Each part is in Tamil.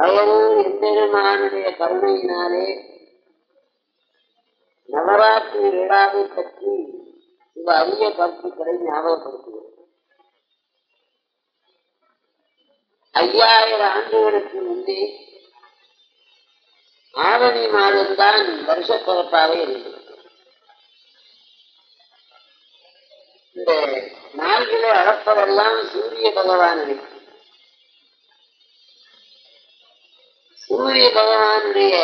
வயலூர் எம்பெருமானுடைய கருணையினாலே நவராத்திரி விழாவை பற்றி சில அரிய கருத்துக்களை ஞாபகப்படுத்துகிறேன் ஐயாயிரம் ஆண்டுகளுக்கு முன்பே ஆவணி மாதம்தான் வருஷப்பிறப்பாக இருந்தது இந்த நாள்களை அளப்பதெல்லாம் சூரிய பகவானுடைய சூரிய பகவானுடைய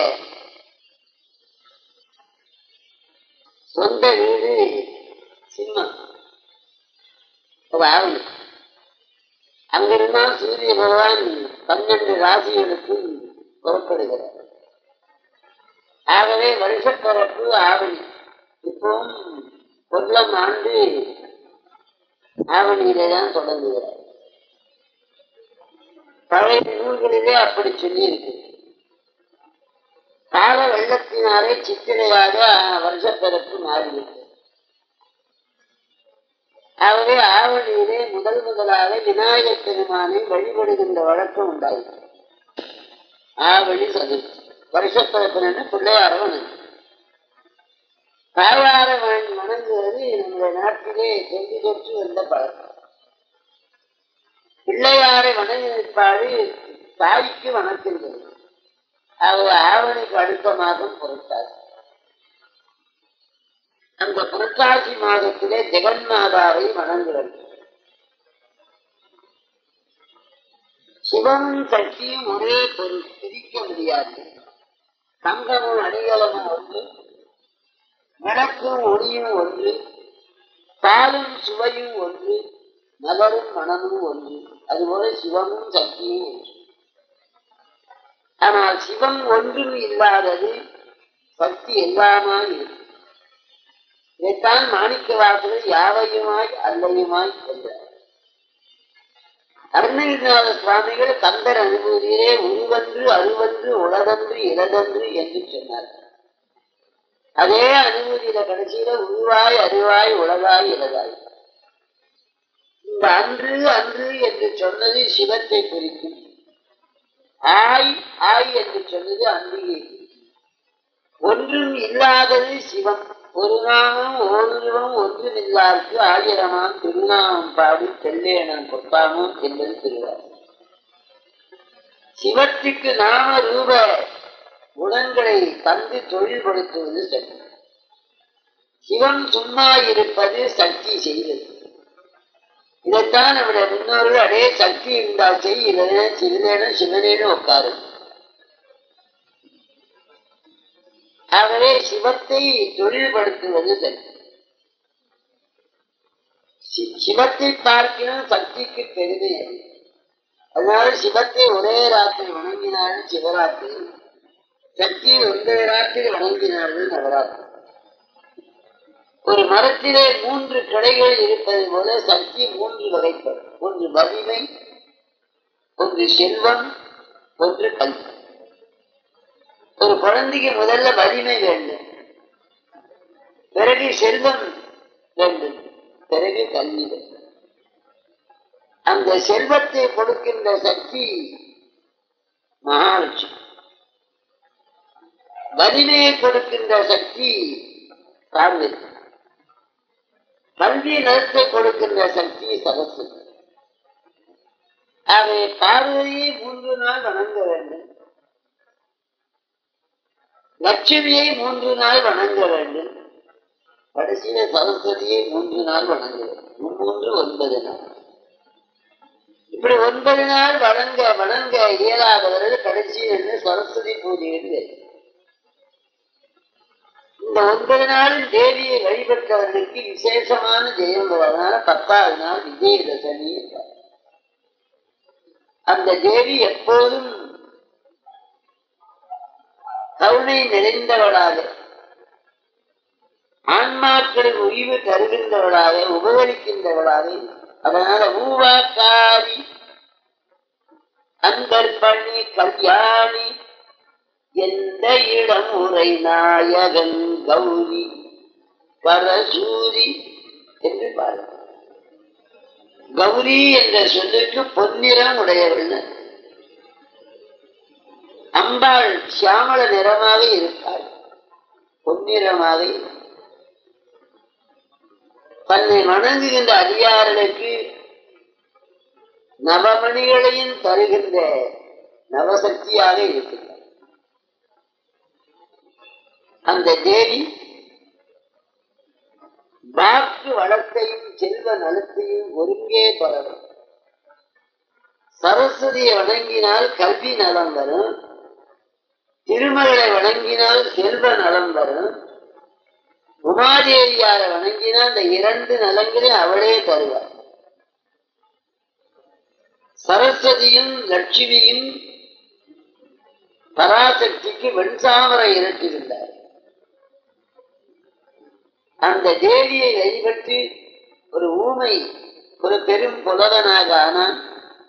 சொந்த வீடு சிம்மம் ஒரு ஆவணி அங்கிருந்தான் சூரிய பகவான் பன்னெண்டு ராசிகளுக்கு புறப்படுகிறார் ஆகவே வருஷப்பிறப்பு ஆவணி இப்பவும் கொல்லம் ஆண்டு ஆவணியிலே தான் தொடங்குகிறார் பழைய நூல்களிலே அப்படி சொல்லி இருக்கு கால வெள்ளத்தினாலே சித்திரையாக வருஷப்பிறப்பு மாறிவிட்டது ஆகவே ஆவணியிலே முதல் முதலாக விநாயகர் பெருமானை வழிபடுகின்ற வழக்கம் உண்டாயிற்று ஆவணி சதுர்த்தி வருஷப்பிறப்பு பிள்ளையார வணங்கு தாயார வணங்குவது நம்முடைய நாட்டிலே சென்று தொற்று வந்த பழக்கம் பிள்ளையாரை வணங்கிப்பாடு தாய்க்கு வணக்கின்றது அவர் ஆவணிக்கு அடுத்த மாதம் பொறுத்தார் அந்த புரட்டாசி மாதத்திலே ஜெகன்மாதாவை வணங்குகிறது சிவனும் சக்தியும் ஒரே பொருள் பிரிக்க முடியாது தங்கமும் அடிகளமும் ஒன்று விளக்கும் ஒளியும் ஒன்று பாலும் சுவையும் ஒன்று நகரும் மனமும் ஒன்று அதுபோல சிவமும் சக்தியும் ஒன்று ஆனால் சிவம் ஒன்றும் இல்லாதது சக்தி எல்லாமாய் இருக்கு இதைத்தான் மாணிக்க வாசகர் யாவையுமாய் அல்லையுமாய் என்றார் அருணகிரிநாத சுவாமிகள் கந்தர் அனுபூதியிலே உருவன்று அருவன்று உலகன்று இலதன்று என்று சொன்னார் அதே அனுபூதியில கடைசியில உருவாய் அறிவாய் உலகாய் இலதாய் இந்த அன்று அன்று என்று சொன்னது சிவத்தை குறிக்கும் ஆய் ஆய் என்று சொன்னது அன்பிகை ஒன்றும் இல்லாதது சிவம் ஒரு நாமம் ஓருருவம் ஒன்றும் இல்லாருக்கு ஆயிரமாம் திருநாமம் பாடி தெல்லேனம் கொட்டாமம் என்பது திருவார் சிவத்துக்கு நாம ரூப குணங்களை தந்து தொழில்படுத்துவது சக்தி சிவம் சும்மா இருப்பது சக்தி செய்வது இதைத்தான் நம்முடைய முன்னோர்கள் அடே சக்தி இருந்தால் செய் இல்லைன்னா சிவனேனும் சிவனேனும் உட்காரு ஆகவே சிவத்தை தொழில்படுத்துவது சக்தி சிவத்தை பார்க்கணும் சக்திக்கு பெருமை அதனால சிவத்தை ஒரே ராத்திரி வணங்கினாலும் சிவராத்திரி சக்தியை ஒன்றரை ராத்திரி வணங்கினார்கள் நவராத்திரி ஒரு மரத்திலே மூன்று கிளைகள் இருப்பது போல சக்தி மூன்று வகைப்படும் ஒன்று வலிமை ஒன்று செல்வம் ஒன்று கல்வி ஒரு குழந்தைக்கு முதல்ல வலிமை வேண்டும் பிறகு செல்வம் வேண்டும் பிறகு கல்வி வேண்டும் அந்த செல்வத்தை கொடுக்கின்ற சக்தி மகாலட்சுமி வலிமையை கொடுக்கின்ற சக்தி பார்வதி கல்வி நலத்தை கொடுக்கின்ற சக்தி சரஸ்வதி ஆகவே பார்வதியை மூன்று நாள் வணங்க வேண்டும் லட்சுமியை மூன்று நாள் வணங்க வேண்டும் கடைசியில சரஸ்வதியை மூன்று நாள் வணங்க வேண்டும் மூன்று ஒன்பது நாள் இப்படி ஒன்பது நாள் வணங்க வணங்க இயலாதவர்கள் கடைசி என்று சரஸ்வதி பூஜை என்று இந்த ஒன்பது நாளில் தேவியை வழிபட்டவர்களுக்கு விசேஷமான ஜெயம் அதனால பத்தாவது நாள் விஜயதசமி என்றார் அந்த தேவி எப்போதும் கருணை நிறைந்தவளாக ஆன்மாக்களின் உய்வு தருகின்றவளாக உபகரிக்கின்றவளாக அதனால ஊவாக்காரி அன்பர் பண்ணி கல்யாணி எந்த இடம் உரை நாயகன் கௌரி பரசூரி என்று பாருங்கள் கௌரி என்ற சொல்லுக்கு பொன்னிறம் உடையவள் அம்பாள் சியாமள நிறமாக இருப்பாள் பொன்னிறமாக இருப்பாள். தன்னை வணங்குகின்ற அதிகாரனுக்கு நவமணிகளையும் தருகின்ற நவசக்தியாக இருக்கிறார் அந்த தேவி வாக்கு வளத்தையும் செல்வ நலத்தையும் ஒருங்கே பரவும் சரஸ்வதியை வணங்கினால் கல்வி நலம் வரும் திருமகளை வணங்கினால் செல்வ நலம் வரும் உமாதேவியாரை வணங்கினால் இந்த இரண்டு நலங்களையும் அவளே தருவார் சரஸ்வதியும் லட்சுமியும் பராசக்திக்கு வெண்சாமரை இரட்டிருந்தார் அந்த தேவியை வழிபட்டு ஒரு ஊமை ஒரு பெரும் புலவனாக ஆனான்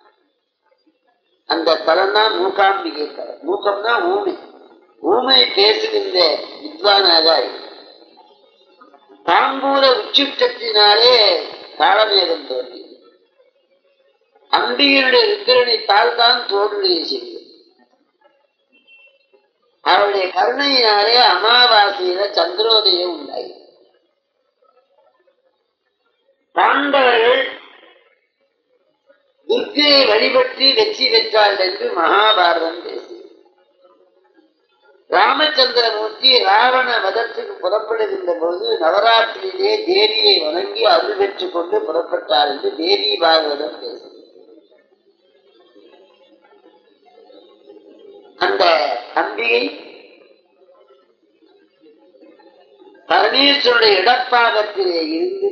அந்த தலம் தான் மூகாம்பிகை தலம் மூக்கம்னா ஊமை ஊமை பேசுகின்ற வித்வானாக ஆயினான். தாம்பூல உச்சிட்டத்தினாலே காலமேகம் தோன்றியது அம்பிகையுடைய ருக்கிரணித்தால் தான் தோன்றிய செய்யும் அவருடைய கருணையினாலே அமாவாசையில சந்திரோதயம் உண்டாயி பாண்டவர்கள் துர்க்கையை வழிபட்டு வெற்றி பெற்றார்கள் என்று மகாபாரதம் பேசியது ராமச்சந்திரமூர்த்தி ராவண வதத்துக்கு புறப்படுகின்ற போது நவராத்திரியிலே தேவியை வணங்கி அருள் பெற்றுக் கொண்டு புறப்பட்டார் என்று தேவி பாகவதம் பேசுகிறது அந்த அம்பிகை பரமேஸ்வருடைய இடப்பாகத்திலே இருந்து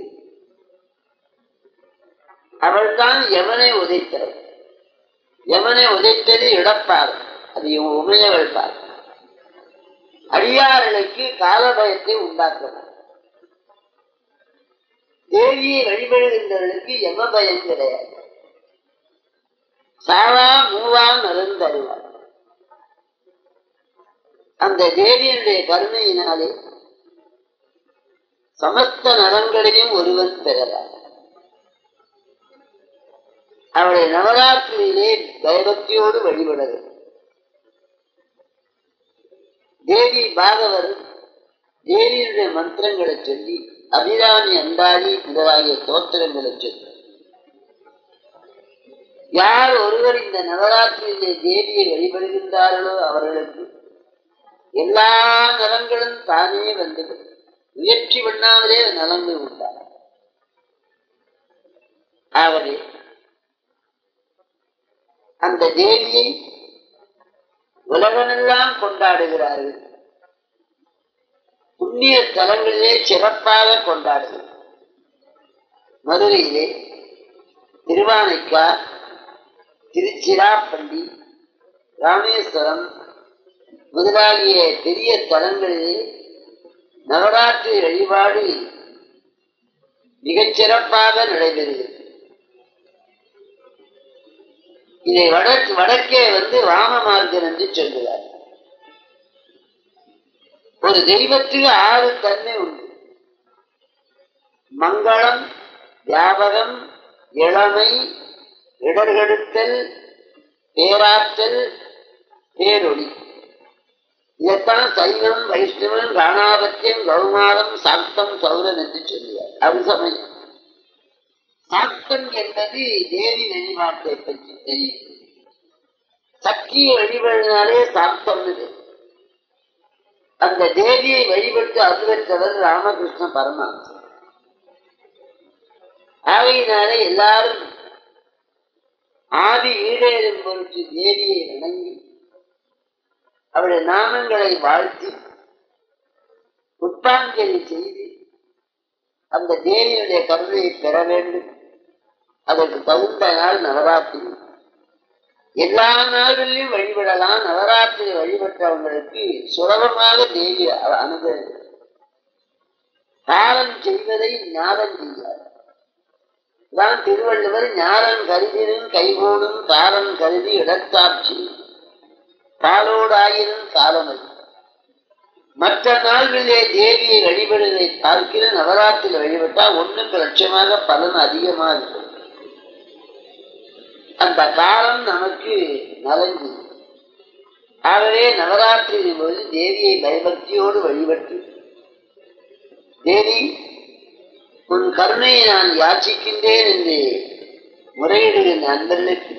அவள்தான் யமனை உதைத்தவள் யமனை உதைத்தது இடப்பாகம் அது உமையவள் பாகம் அடியார்களுக்கு காலபயத்தை உண்டாக்குவார் தேவியை வழிபடுகின்றவர்களுக்கு யம பயம் கிடையாது சாவா மூவா நலந்தருவார் அந்த தேவியனுடைய கருணையினாலே சமஸ்த நலன்களையும் ஒருவன் பெறலாம் அவளை நவராத்திரியிலே பயபக்தியோடு வழிபட வேண்டும் தேவி பாகவர் தேவியுடைய மந்திரங்களை சொல்லி அபிராமி அந்தாதி முதலாகிய தோத்திரங்களை சொல்லி யார் ஒருவர் இந்த நவராத்திரியிலே தேவியை வழிபடுகின்றார்களோ அவர்களுக்கு எல்லா நலன்களும் தானே வந்துவிடும் முயற்சி பண்ணாமலே நலங்கள் உண்டா ஆகவே அந்த தேவியை உலகமெல்லாம் கொண்டாடுகிறார்கள் புண்ணிய தலங்களிலே சிறப்பாக கொண்டாடுகிறார் மதுரையிலே திருவானைக்கா திருச்சிராப்பள்ளி ராமேஸ்வரம் முதலாகிய பெரிய தலங்களிலே நவராத்திரி வழிபாடு மிகச் சிறப்பாக நடைபெறுகிறது இதை வடக்கு வடக்கே வந்து ராம மார்க்கம் என்று சொல்கிறார் ஒரு தெய்வத்துக்கு ஆறு தன்மை உண்டு மங்களம் வியாபகம் இளமை இடர்கெடுத்தல் பேராற்றல் பேரொளி இதைத்தான் சைவம் வைஷ்ணவன் காணாபத்தியம் கௌமாரம் சாக்தம் சௌரன் என்று சொல்லுவார் அது சமயம் சாக்தம் என்பது தேவி வழிபாட்டை பற்றி தெரியும் சக்தியை வழிபடினாலே சாக்தம் அந்த தேவியை வழிபட்டு அருவற்றவர் ராமகிருஷ்ண பரமஹம்சர் ஆகையினாலே எல்லாரும் ஆதி ஈடேறும் பொருட்டு தேவியை வணங்கி அவருடைய நாமங்களை வாழ்த்தி புத்தாஞ்சலி செய்து அந்த தேவியுடைய கருணையை பெற வேண்டும் அதற்கு தகுந்த நாள் நவராத்திரி எல்லா நாள்களிலும் வழிபடலாம் நவராத்திரி வழிபட்டவங்களுக்கு சுலபமாக தேவி அ- அனுகிரகம் காலம் செய்வதை ஞானம் செய்யார் தான் திருவள்ளுவர் ஞானம் கருதினும் கைகோடும் காலம் கருதி இடத்தாட்சி காலோடாயினும் காலமல்ல மற்ற நாள்களிலே தேவியை வழிபடுவதை பார்க்கிற நவராத்திரி வழிபட்டால் ஒண்ணுக்கு லட்சமாக பலன் அதிகமாக இருக்கும் அந்த காலம் நமக்கு நலங்கு ஆகவே நவராத்திரியின் போது தேவியை பயபக்தியோடு வழிபட்டு தேவி உன் கருணையை நான் யாச்சிக்கின்றேன் என்று முறையிடுகின்ற நண்பர்களுக்கு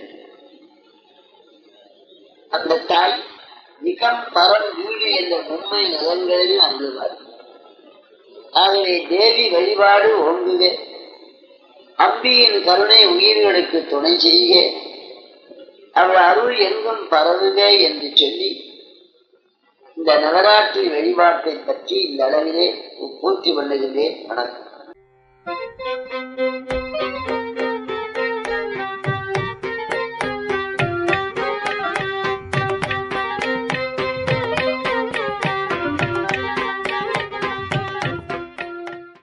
அந்த தாய் மிகம் பரம் வீடு என்ற உண்மை நலன்களையும் அருள்வார் ஆகவே தேவி வழிபாடு ஓங்குக அம்பியின் கருணை உயிர்களுக்கு துணை செய்க அவள் அருள் எங்கும் பரவுக என்று சொல்லி இந்த நவராத்திரி வழிபாட்டை பற்றி இந்த அளவிலே பூர்த்தி பண்ணுகின்றேன் வணக்கம்